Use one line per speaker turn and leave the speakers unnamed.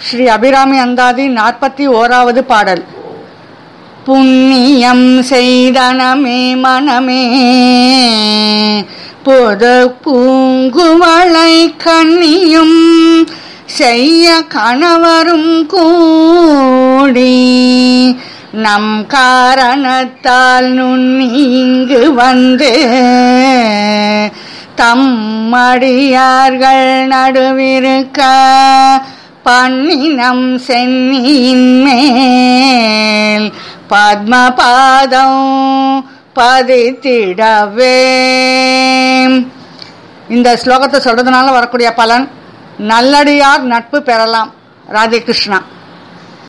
ஸ்ரீ அபிராமி அந்தாதி நாற்பத்தி ஓராவது பாடல் புண்ணியம் செய்தனமே மனமே பொது பூங்குவளை கண்ணியும் செய்ய கணவரும் கூடி நம் காரணத்தால் நுண்ணி இங்கு வந்து தம்மடியார்கள் நடுவிருக்க பண்ணினம் சென்னியின் மேல் பத்மபாதம் பதித்திடவே இந்த ஸ்லோகத்தை சொல்றதுனால வரக்கூடிய பலன் நல்லடியார் நட்பு பெறலாம் ராதே கிருஷ்ணா